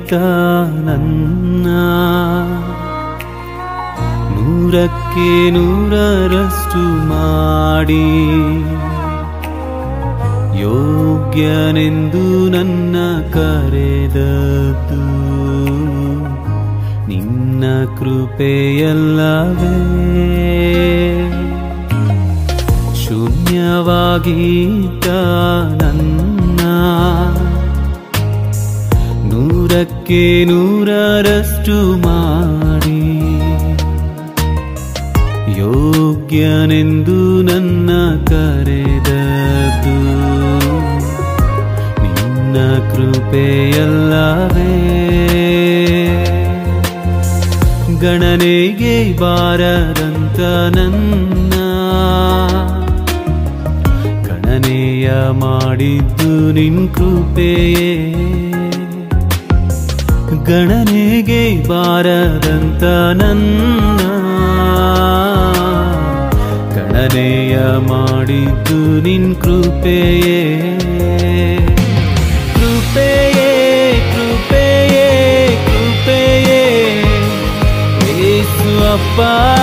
ಈತ ನನ್ನ ನೂರಕ್ಕೆ ನೂರರಷ್ಟು ಮಾಡಿ ಯೋಗ್ಯನೆಂದು ನನ್ನ ಕರೆದದ್ದು ನಿನ್ನ ಕೃಪೆಯಲ್ಲವೇ ಶೂನ್ಯವಾಗಿದ್ದ ನನ್ನ ನೂರಕ್ಕೆ ನೂರರಷ್ಟು ಮಾಡಿ ಯೋಗ್ಯನೆಂದು ನನ್ನ ಕರೆದದ್ದು ನಿನ್ನ ಕೃಪೆಯಲ್ಲವೇ ಗಣನೆಗೆ ಬಾರದಂತ ನನ್ನ ಗಣನೆಯ ಮಾಡಿದ್ದು ನಿನ್ ಕೃಪೆಯೇ ಗಣನೆಗೆ ಬಾರದಂತ ನನ್ನ ಗಣನೆಯ ಮಾಡಿದ್ದು ನಿನ್ ಕೃಪೆಯೇ ಕೃಪೆಯೇ ಕೃಪೆಯೇ ಕೃಪೆಯೇ ಏಸು ಅಪ್ಪ